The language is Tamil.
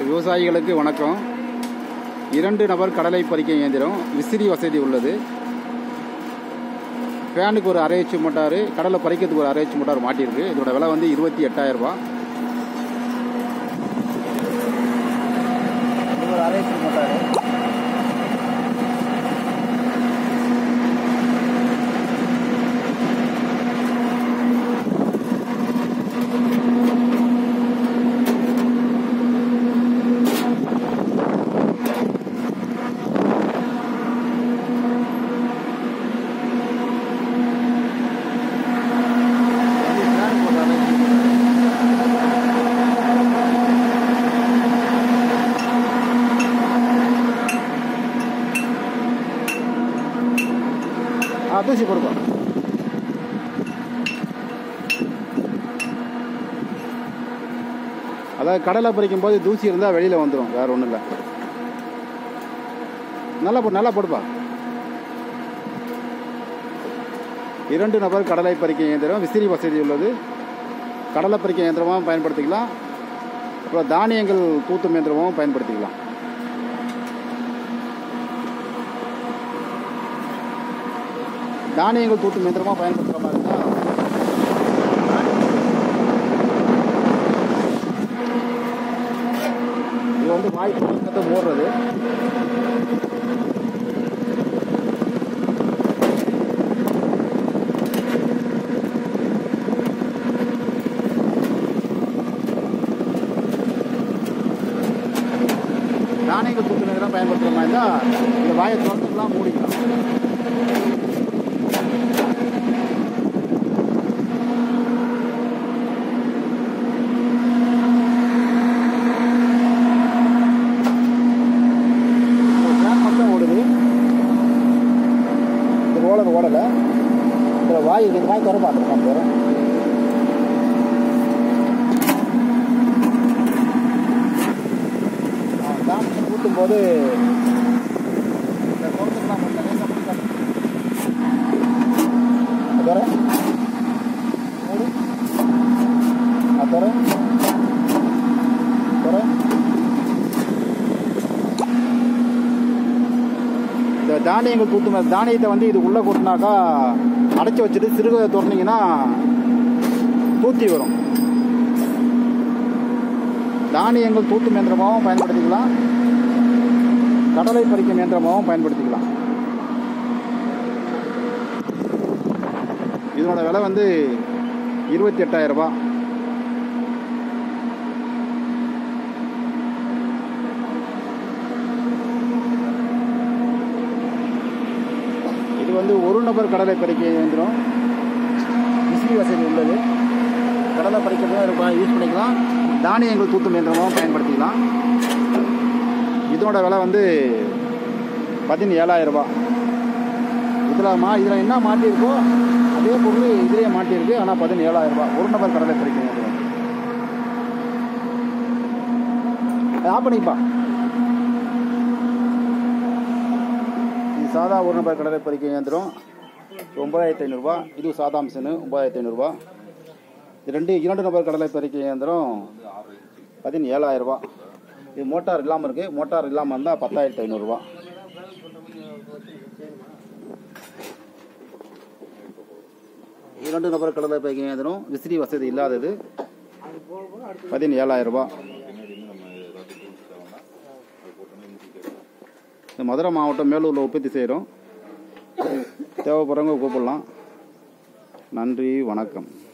விவசாயிகளுக்கு வணக்கம் இரண்டு நபர் கடலை பறிக்க இயந்திரம் விசிறி வசதி உள்ளது ஃபேனுக்கு ஒரு அரை எச்சு மோட்டார் கடலை பறிக்கிறதுக்கு ஒரு அரை எச்சு மோட்டார் மாட்டியிருக்கு இதோட விலை வந்து இருபத்தி எட்டாயிரம் ரூபாய் இது ஒரு அரை எச்சு மோட்டார் ஆ தூசி கொடுப்பா அதாவது கடலை பறிக்கும் போது தூசி இருந்தால் வெளியில் வந்துடும் வேற ஒன்றும் இல்லை நல்லா போடு நல்லா போடுப்பா இரண்டு நபர் கடலை பறிக்க இயந்திரம் விசிறி வசதி உள்ளது கடலை பறிக்க இயந்திரமாகவும் பயன்படுத்திக்கலாம் அப்புறம் தானியங்கள் தூத்தும் இயந்திரமாகவும் பயன்படுத்திக்கலாம் தானியங்கள் தூத்தும் இயந்திரமாக பயன்படுத்துகிற மாதிரி இருந்தால் இது வந்து வாய் பக்கத்தை மூடுறது தானியங்கள் தூத்தும் இயந்திரம் பயன்படுத்துகிற மாதிரி இருந்தால் இந்த வாயை திறந்துக்கலாம் மூடிக்கலாம் ஃபேன் மட்டும் ஓடுது இந்த ரோலர் ஓடலை இந்த வாய் இந்த வாய் திற பார்த்துருக்கோம் பேர் தான் ஊட்டும் போது இந்த குளத்துக்குலாம் மட்டும் லேசாக பிடிக்காது. அது தர ஓடு அது தர தர இந்த தானியங்கள் கூட்டும் தானியத்தை வந்து இது உள்ளே கூட்டினாக்கா அடைச்சி வச்சுட்டு சிறுக திறந்தீங்கன்னா தூத்தி வரும் தானியங்கள் தூத்தும் இயந்திரமாகவும் பயன்படுத்திக்கலாம் கடலை பறிக்கும் இயந்திரமாகவும் பயன்படுத்திக்கலாம் இதனோட விலை வந்து இருபத்தி எட்டாயிரம் ரூபாய் இது வந்து ஒரு நபர் கடலை பறிக்க இயந்திரம் விசிறி வசதி உள்ளது கடலை பறிக்கிறதும் யூஸ் பண்ணிக்கலாம் தானியங்கள் தூத்தும் இயந்திரமாகவும் பயன்படுத்திக்கலாம் இதனோட விலை வந்து பதினேழாயிரம் ரூபாய் இதில் மா இதில் என்ன மாட்டியிருக்கோ அதே பொருள் இதிலேயே மாட்டியிருக்கு ஆனால் பதினேழாயிரம் ரூபாய் ஒரு நபர் கடலை பறிக்க இயந்திரம் அதை ஆஃப் பண்ணிப்பா இது சாதா ஒரு நபர் கடலை பறிக்க இயந்திரம் ஒன்பதாயிரத்தி ஐநூறுரூவா இது சாதா மிஷினு ஒன்பதாயிரத்தி ஐநூறுரூவா இது ரெண்டு இரண்டு நபர் கடலை பறிக்க இயந்திரம் பதினேழாயிரம் ரூபா இது மோட்டார் இல்லாமல் இருக்குது மோட்டார் இல்லாமல் இருந்தால் பத்தாயிரத்தி ஐநூறுரூவா இரண்டு நபர் கடலை பறிக்க இயந்திரம் விசிறி வசதி இல்லாதது பதினேழாயிரம் ரூபா இந்த மதுரை மாவட்டம் மேலூரில் உற்பத்தி செய்கிறோம் தேவைப்படுறவங்க கூப்பிடலாம் நன்றி வணக்கம்